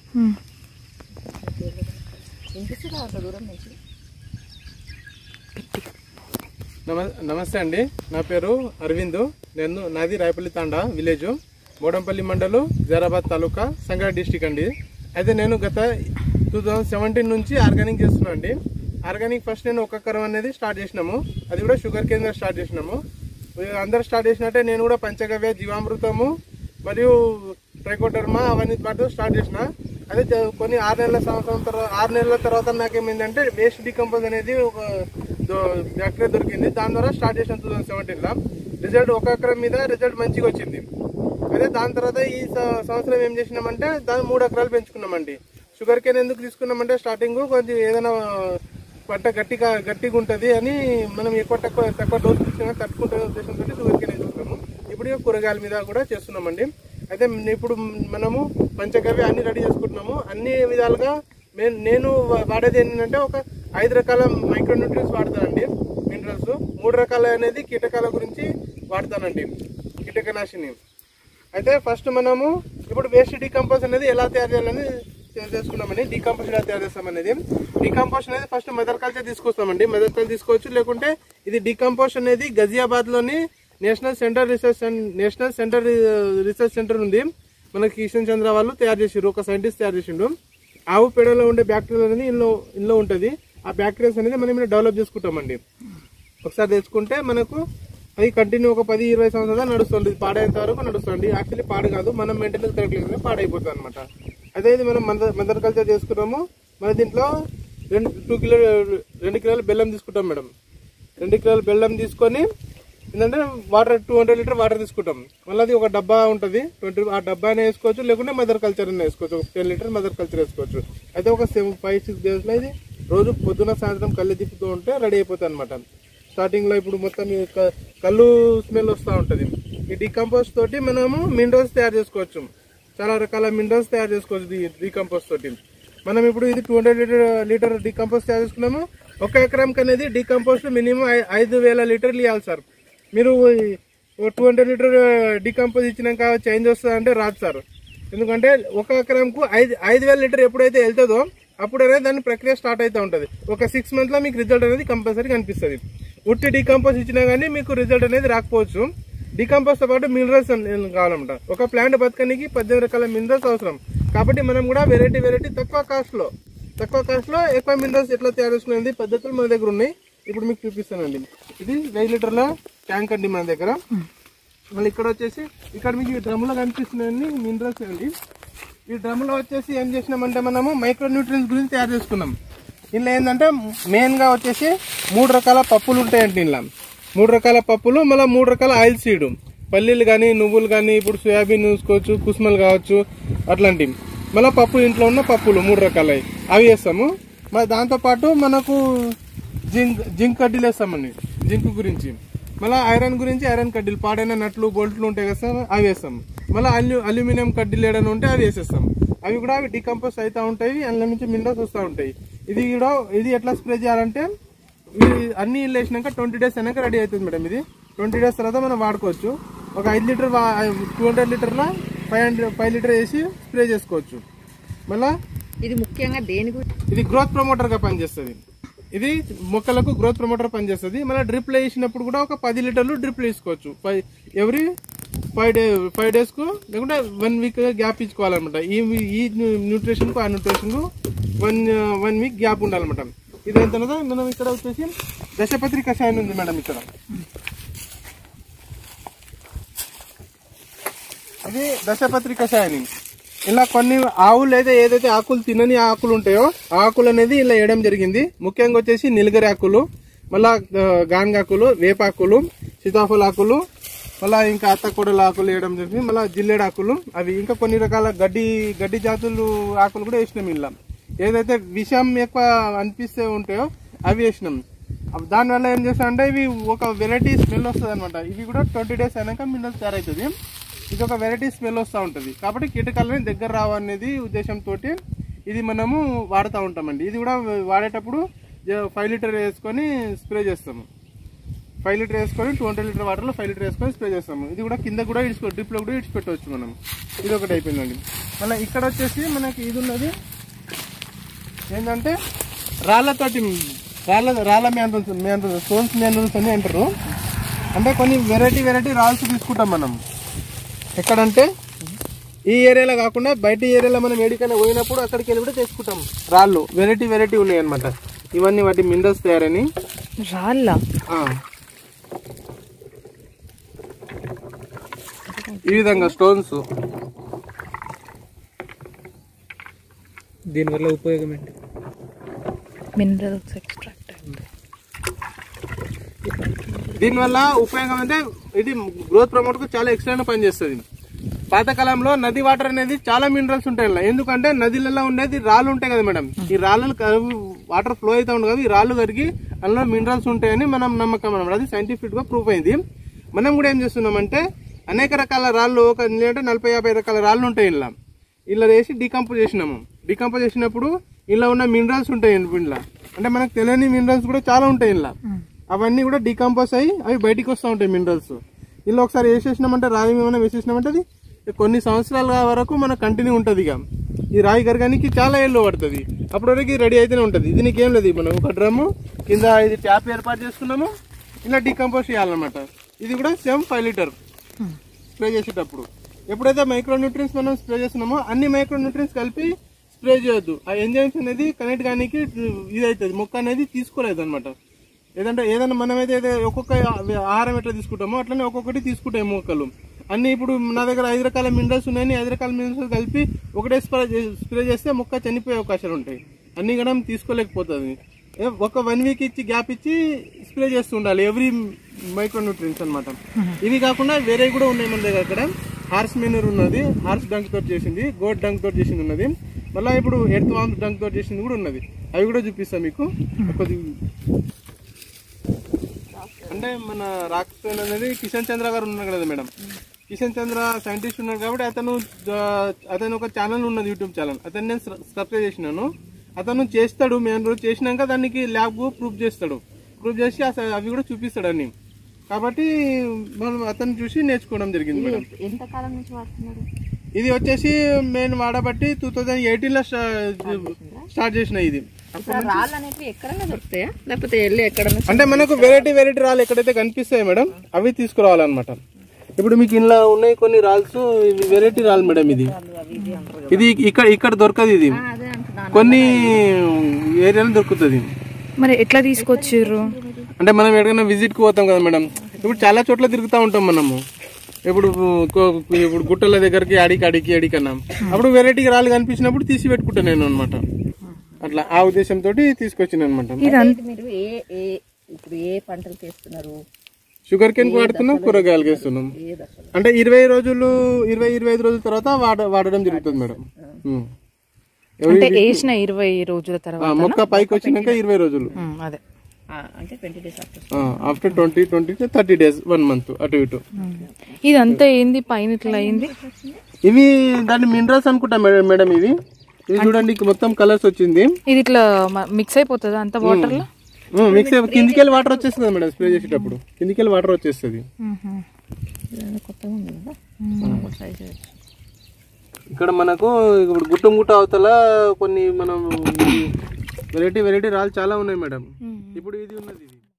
వినిపిస్తుందా అంత దూరం నుంచి నమ నమస్తే అండి నా పేరు అరవింద్ నేను నాది రాయపల్లి తాండా విలేజ్ బోడంపల్లి మండలం జైరాబాద్ తాలూకా సంగారెడ్డి డిస్టిక్ అండి అయితే నేను గత టూ థౌజండ్ సెవెంటీన్ నుంచి ఆర్గానిక్ చేస్తున్నాను అండి ఆర్గానిక్ ఫస్ట్ నేను ఒక కరం అనేది స్టార్ట్ చేసినాము అది కూడా షుగర్ కేంద్రం స్టార్ట్ చేసినాము అందరు స్టార్ట్ చేసినట్టే నేను కూడా పంచగవ్య జీవామృతము మరియు ట్రైకోటర్మా అవన్నీ పాటు స్టార్ట్ చేసిన అదే చ- కొన్ని ఆరు నెలల సంవత్సరం తర్వాత ఆరు నెలల తర్వాత నాకేమైందంటే వేస్ట్ డికంపోజ్ అనేది ఒక బ్యాక్టీరియా దొరికింది దాని ద్వారా స్టార్ట్ చేసిన టూ థౌసండ్ సెవెంటీన్లో రిజల్ట్ ఒక ఎకరం మీద రిజల్ట్ మంచిగా వచ్చింది అదే దాని తర్వాత ఈ స- సంవత్సరం ఏం చేసినామంటే దాన్ని మూడు ఎకరాలు పెంచుకున్నామండి షుగర్ కేన్ ఎందుకు తీసుకున్నామంటే స్టార్టింగ్ కొంచెం ఏదైనా పంట గట్టిగా గట్టిగా ఉంటుంది అని మనం ఎక్కువ తక్కువ తక్కువ డోస్ ఇచ్చినా తట్టుకుంటే ఉద్దేశంతో షుగర్ కేన్ వేసుకుంటాము ఇప్పుడు ఇక కూరగాయల మీద కూడా చేస్తున్నామండి అయితే ఇప్పుడు మనము పంచగవ్య అన్ని రెడీ చేసుకుంటున్నాము అన్ని విధాలుగా నేను నేను వాడేది ఏంటంటే ఒక ఐదు రకాల మైక్రోన్యూట్రియన్స్ వాడతానండి మినరల్స్ మూడు రకాల అనేది కీటకాల గురించి వాడతానండి కీటకనాశిని అయితే ఫస్ట్ మనము ఇప్పుడు వేస్ట్ డీకంపోజ్ అనేది ఎలా తయారు చేయాలని తె- తెలుసుకున్నామండి డీకంపోజ్ ఎలా తయారు చేస్తామనేది డీకంపోజ్ అనేది ఫస్ట్ మదర్ కల్చర్ తీసుకొస్తామండి మదర్ కల్చర్ తీసుకోవచ్చు లేకుంటే ఇది డీకంపోజ్ అనేది గజియాబాద్ లోని నేషనల్ సెంటర్ రీసెర్చ్ సెన్- నేషనల్ సెంటర్ రీ- రీసెర్చ్ సెంటర్ ఉంది మనకి కిషన్ చంద్ర వాళ్ళు తయారు చేసిండ్రు ఒక సైంటిస్ట్ తయారు చేసిండు ఆవు పేడలో ఉండే బ్యాక్టీరియా అనేది ఇందులో ఇందులో ఉంటుంది ఆ బ్యాక్టీరియాస్ అనేది మనం డెవలప్ చేసుకుంటామండి ఒకసారి తెచ్చుకుంటే మనకు అది కంటిన్యూ ఒక పది ఇరవై సంవత్సరాలు నడుస్తుంది పాడేంత వరకు నడుస్తుంది యాక్చువల్లీ పాడు కాదు మనం మెయింటెనెన్స్ కరెక్ట్ లేకపోతే పాడైపోతుంది అనమాట అదే ఇది మనం మదర్ మదర్ కల్చర్ చేసుకున్నాము మన దీంట్లో రెండు టూ కిలో రెండు కిలోల బెల్లం తీసుకుంటాం మేడం రెండు కిలోల బెల్లం తీసుకొని ఏంటంటే water two hundred litre water తీసుకుంటాం మళ్ళీ అది ఒక డబ్బా ఉంటుంది ట్వంటీ ఆ డబ్బా అయినా వేసుకోవచ్చు లేకుంటే మదర్ కల్చర్ అయినా వేసుకోవచ్చు ఒక టెన్ లీటర్ మదర్ కల్చర్ వేసుకోవచ్చు అయితే ఒక సెవెన్ ఫైవ్ సిక్స్ డేస్లో ఇది రోజు పొద్దున సాయంత్రం కళ్ళు తిప్పుతూ ఉంటే రెడీ అయిపోతుంది అనమాట స్టార్టింగ్ లో ఇప్పుడు మొత్తం ఈ క- కళ్ళు స్మెల్ వస్తూ ఉంటది ఈ డికంపోజ్ తోటి మనము మినరల్స్ తయారు చేసుకోవచ్చు చాలా రకాల మినరల్స్ తయారు చేసుకోవచ్చు డికంపోజ్ తోటి మనం ఇప్పుడు ఇది two hundred litre litre decompose తయారు చేసుకున్నాము ఒక ఎకరంకి అనేది డికంపోజ్ మినిమం ఐదు వేల లీటర్లు ఇవ్వాలి సార్ మీరు టూ హండ్రెడ్ లీటర్ డికంపోజ్ ఇచ్చినాక చేంజ్ వస్తుంది అంటే రాదు సార్ ఎందుకంటే ఒక ఎకరంకు ఐదు ఐదు వేల లీటర్ ఎప్పుడైతే వెళ్తుందో అప్పుడనే దాని ప్రక్రియ స్టార్ట్ అవుతూ ఉంటుంది ఒక సిక్స్ మంత్ లో మీకు రిజల్ట్ అనేది కంపల్సరీ కనిపిస్తుంది ఉట్టి డికంపోజ్ ఇచ్చినా కానీ మీకు రిజల్ట్ అనేది రాకపోవచ్చు డికంపోజ్ తో పాటు మినరల్స్ కావాలన్నమాట ఒక ప్లాంట్ బతకడానికి పద్దెనిమిది రకాల మినరల్స్ అవసరం కాబట్టి మనం కూడా వెరైటీ వెరైటీ తక్కువ కాస్ట్ లో తక్కువ కాస్ట్ లో ఎక్కువ మినరల్స్ ఎట్లా తయారు చేసుకునేది పద్ధతులు మన దగ్గర ఉన్నాయి ఇప్పుడు మీకు చూపిస్తానండి ఇది వెయ్యి లీటర్ల ట్యాంక్ అండి మన దగ్గర మళ్ళీ ఇక్కడ వచ్చేసి ఇక్కడ మీకు ఈ డ్రమ్లో కనిపిస్తున్నాయన్ని మినరల్స్ అండి ఈ డ్రమ్లో వచ్చేసి ఏం చేసినామంటే మనము మైక్రో న్యూట్రియన్స్ గురించి తయారు చేసుకున్నాం ఇందులో ఏంటంటే మెయిన్ గా వచ్చేసి మూడు రకాల పప్పులు ఉంటాయండి ఇందులో మూడు రకాల పప్పులు మళ్ళీ మూడు రకాల ఆయిల్ సీడ్ పల్లీలు కానీ నువ్వులు కానీ ఇప్పుడు సోయాబీన్ చూసుకోవచ్చు కుసుమలు కావచ్చు అట్లాంటివి మళ్ళీ పప్పు ఇంట్లో ఉన్న పప్పులు మూడు రకాలవి అవి వేస్తాము మరి దాంతో పాటు మనకు జింక్ జింక్ కడ్డీలు వేస్తామండి జింక్ గురించి మళ్ళీ ఐరన్ గురించి ఐరన్ కడ్డీలు పాడైన నట్లు బోల్ట్లు ఉంటాయి కదా సార్ అవి వేస్తాం మళ్ళీ అల్యూ అల్యూమినియం కడ్డీలు ఏడైనా ఉంటే అవి వేసేస్తాం అవి కూడా అవి డికంపోజ్ అవుతూ ఉంటాయి అందులో నుంచి మినరల్స్ వస్తూ ఉంటాయి ఇది కూడా ఇది ఎట్లా స్ప్రే చేయాలంటే ఇది అన్ని ఇల్లు వేసినాక ట్వంటీ డేస్ అయినాక రెడీ అవుతుంది మేడం ఇది ట్వంటీ డేస్ తర్వాత మనం వాడుకోవచ్చు ఒక ఐదు లీటర్ టూ హండ్రెడ్ లీటర్ల ఫైవ్ హండ్రెడ్ ఫైవ్ లీటర్ వేసి స్ప్రే చేసుకోవచ్చు మళ్ళా ఇది ముఖ్యంగా దేని గురించి ఇది గ్రోత్ ప్రమోటర్ గా పనిచేస్తుంది ఇది మొక్కలకు గ్రోత్ ప్రమోటర్ పనిచేస్తుంది మన డ్రిప్ వేసినప్పుడు కూడా ఒక పది లీటర్లు డ్రిప్ వేసుకోవచ్చు five every five day five days కు లేకుంటే వన్ వీక్ గ్యాప్ ఇచ్చుకోవాలన్నమాట ఈ ఈ న్యూట్రిషన్ కు ఆ న్యూట్రిషన్ కు వన్ వన్ వీక్ గ్యాప్ ఉండాలన్నమాట ఇది ఎంత మనం ఇక్కడ వచ్చేసి దశపత్రి కషాయం ఉంది మేడం ఇక్కడ ఇది దశపత్రి కషాయం ఇలా కొన్ని ఆవులు అయితే ఏదైతే ఆకులు తినని ఆకులు ఉంటాయో ఆ ఆకులు అనేది ఇలా వేయడం జరిగింది ముఖ్యంగా వచ్చేసి నిలగరి ఆకులు మళ్ళా ఆ, గాన్గాకులు వేపాకులు సీతాఫల ఆకులు మళ్ళా ఇంకా అత్తకూడల ఆకులు వేయడం జరిగింది మళ్ళా జిల్లేడు ఆకులు అవి ఇంకా కొన్ని రకాల గడ్డి గడ్డి జాతులు ఆకులు కూడా వేసినాం ఇలా ఏదైతే విషం ఎక్కువ అనిపిస్తే ఉంటాయో అవి వేసినాం అవి దానివల్ల ఏం చేస్తామంటే ఇవి ఒక వెరైటీ స్మెల్ వస్తుంది అనమాట ఇవి కూడా ట్వంటీ డేస్ అయినాక మినరల్స్ తయారవుతుంది ఇది ఒక వెరైటీ స్మెల్ వస్తూ ఉంటుంది కాబట్టి కీటకాలని దగ్గర రావనేది ఉద్దేశంతో ఇది మనము వాడుతూ ఉంటామండి ఇది కూడా వాడేటప్పుడు ఫైవ్ లీటర్ వేసుకొని స్ప్రే చేస్తాము ఫైవ్ లీటర్ వేసుకొని టూ హండ్రెడ్ లీటర్ వాటర్లో ఫైవ్ లీటర్ వేసుకొని స్ప్రే చేస్తాము ఇది కూడా కింద కూడా ఇడుచుకో డ్రిప్లో కూడా ఇడిచిపెట్టవచ్చు మనం ఇది ఒకటి అయిపోయిందండి మళ్ళీ ఇక్కడ వచ్చేసి మనకి ఇది ఉన్నది ఏంటంటే రాళ్ళతోటి రాళ్ళ రాళ్ళ మ్యాండ్రల్స్ మ్యాండ్రల్స్ స్టోన్స్ మ్యాండ్రల్స్ అని అంటారు అంటే కొన్ని వెరైటీ వెరైటీ రాల్స్ తీసుకుంటాం మనం ఎక్కడంటే ఈ ఏరియాలో కాకుండా బయట ఏరియాలో మనం ఏడికైనా పోయినప్పుడు అక్కడికి వెళ్ళి కూడా తెచ్చుకుంటాం రాళ్ళు వెరైటీ వెరైటీ ఉన్నాయి అనమాట ఇవన్నీ వాటి మినరల్స్ తయారని రాళ్ళ ఆ. ఈ విధంగా స్టోన్స్ దీనివల్ల ఉపయోగం ఏంటి మినరల్స్ ఎక్స్ట్రాక్ట్ దీనివల్ల ఉపయోగం అంటే ఇది గ్రోత్ ప్రమోట్ కు చాలా ఎక్సలెంట్ పనిచేస్తుంది పాతకాలంలో నది వాటర్ అనేది చాలా మినరల్స్ ఉంటాయి ఇలా ఎందుకంటే నదిలలో ఉండేది రాళ్ళు ఉంటాయి కదా మేడం ఈ రాళ్ళు వాటర్ ఫ్లో అయితే ఉండదు కదా ఈ రాళ్ళు కరిగి అందులో మినరల్స్ ఉంటాయని మనం నమ్మకం అనమాట అది సైంటిఫిక్ గా ప్రూఫ్ అయింది మనం కూడా ఏం చేస్తున్నామంటే అనేక రకాల రాళ్ళు ఒక అంటే నలభై యాభై రకాల రాళ్ళు ఉంటాయి ఇలా ఇలా వేసి డీకంపోజ్ చేసినాము డీకంపోజ్ చేసినప్పుడు ఇలా ఉన్న మినరల్స్ ఉంటాయి ఇంట్లో అంటే మనకు తెలియని మినరల్స్ కూడా చాలా ఉంటాయి ఇలా అవన్నీ కూడా డీకంపోజ్ అయ్యి అవి బయటికి వస్తూ ఉంటాయి మినరల్స్ ఇలా ఒకసారి వేసేసినామంటే రాయి ఏమైనా వేసేసినామంటే అది కొన్ని సంవత్సరాల వరకు మన కంటిన్యూ ఉంటుంది ఇక ఈ రాయి కరగానికి చాలా ఏళ్ళు పడుతుంది అప్పటి వరకు రెడీ అయితేనే ఉంటుంది దీనికి ఏం లేదు మనం ఒక డ్రమ్ము కింద ఇది ట్యాప్ ఏర్పాటు చేసుకున్నాము ఇలా డీకంపోజ్ చేయాలన్నమాట ఇది కూడా సేమ్ ఫైవ్ లీటర్ స్ప్రే చేసేటప్పుడు ఎప్పుడైతే మైక్రో న్యూట్రియన్స్ మనం స్ప్రే చేస్తున్నామో అన్ని మైక్రో న్యూట్రియన్స్ కలిపి స్ప్రే చేయొద్దు ఆ ఎంజైమ్స్ అనేది కనెక్ట్ కానీ ఇది అవుతుంది మొక్క అనేది తీసుకోలేదు అనమాట ఏదంటే ఏదైనా మనమైతే ఏదో ఒక్కొక్క ఆహారం ఎట్లా తీసుకుంటామో అట్లనే ఒక్కొక్కటి తీసుకుంటాయి మొక్కలు అన్ని ఇప్పుడు నా దగ్గర ఐదు రకాల మినరల్స్ ఉన్నాయని ఐదు రకాల మినరల్స్ కలిపి ఒకటే స్ప్రే చే- స్ప్రే చేస్తే మొక్క చనిపోయే అవకాశాలు ఉంటాయి అన్ని కూడా తీసుకోలేకపోతుంది ఏ- ఒక వన్ వీక్ ఇచ్చి గ్యాప్ ఇచ్చి స్ప్రే చేస్తూ ఉండాలి ఎవ్రీ మైక్రో న్యూట్రియన్స్ అనమాట ఇవి కాకుండా వేరే కూడా ఉన్నాయి మన దగ్గర అక్కడ హార్స్ మెనూర్ ఉన్నది హార్స్ డంక్ తోటి చేసింది గోడ్ డంక్ తోటి చేసింది ఉన్నది మళ్ళీ ఇప్పుడు ఎర్త్ వామ్ డంక్ తోటి చేసింది కూడా ఉన్నది అవి కూడా చూపిస్తాం మీకు కొద్ది అంటే మన రాక్ స్టోన్ అనేది కిషన్ చంద్ర గారు ఉన్నారు కదా మేడం కిషన్ చంద్ర సైంటిస్ట్ ఉన్నాడు కాబట్టి అతను ఆ, అతను ఒక ఛానల్ ఉన్నది యూట్యూబ్ ఛానల్ అతను నేను సబ్స్క్రైబ్ చేసినాను అతను చేస్తాడు మేము రోజు చేసినాక దానికి ల్యాబ్ ప్రూఫ్ చేస్తాడు ప్రూఫ్ చేసి అస- అవి కూడా చూపిస్తాడు అన్ని కాబట్టి మనం అతను చూసి నేర్చుకోవడం జరిగింది మేడం ఎంత కాలం నుంచి వాడుతున్నారు ఇది వచ్చేసి నేను వాడబట్టి టూ థౌజండ్ ఎయిటీన్ లో స్టార్ట్ చేసిన ఇది ఇప్పుడు ఆ రాళ్ళు అనేవి ఎక్కడైనా దొరుకుతాయా లేకపోతే వెళ్ళి ఎక్కడన్నా అంటే మనకు వెరైటీ వెరైటీ రాళ్ళు ఎక్కడైతే కనిపిస్తాయి మేడం అవి తీసుకురావాలన్నమాట ఇప్పుడు మీకు ఇంట్లో ఉన్నాయి కొన్ని రాల్స్ ఇవి వెరైటీ రాళ్ళు మేడం ఇది ఇది ఇక్కడ ఇక్కడ దొరకదు ఇది అదే అంటున్నాను కొన్ని ఏరియాలో దొరుకుతుంది మరి ఎట్లా తీసుకొచ్చిర్రు అంటే మనం ఎక్కడికైనా విజిట్ కి పోతాం కదా మేడం ఇప్పుడు చాలా చోట్ల తిరుగుతూ ఉంటాం మనము ఇప్పుడు కో- ఇప్పుడు గుట్టల దగ్గరికి అడికి అడికి అడికన్నా అప్పుడు వెరైటీ రాళ్ళు కనిపించినప్పుడు తీసి పెట్టుకుంటాను నేను అనమాట అట్లా ఆ ఉద్దేశంతో తీసుకొచ్చిన అనమాట అంటే మీరు ఏ ఏ ఇప్పుడు ఏ పంటలు చేస్తున్నారు షుగర్ కేన్ వాడుతున్నాం కూరగాయలు వేస్తున్నాం ఏ దశలో అంటే ఇరవై రోజులు ఇరవై ఇరవై ఐదు రోజుల తర్వాత వాడ వాడడం జరుగుతుంది మేడం ఉమ్. అంటే వేసిన ఇరవై రోజుల ఆ, తర్వాత మొక్క పైకి వచ్చినాక ఇరవై రోజులు ఉమ్, అదే ఆ, అంటే twenty days after after twenty twenty thirty days one month అటు ఇటు ఉమ్. ఇదంతా ఏంది పైన ఇట్లా అయింది ఇవి దాని మినరల్స్ అనుకుంటా మేడం మేడం ఇవి ఇవి చూడండి ఇక మొత్తం కలర్స్ వచ్చింది ఇది ఇట్లా మిక్స్ అయిపోతుందా అంత వాటర్ లో మిక్స్ కిందికి వెళ్ళి వాటర్ వచ్చేస్తుంది కదా మేడం స్ప్రే చేసేటప్పుడు కిందికి వెళ్ళి వాటర్ వచ్చేస్తుంది కొత్తగా ఉంది కదా ట్రై చేయొచ్చు ఇక్కడ మనకు ఇప్పుడు గుట్టం గుట్ట అవతల కొన్ని మనం వెరైటీ వెరైటీ రాళ్ళు చాలా ఉన్నాయి మేడం ఇప్పుడు ఇది ఉన్నది ఇది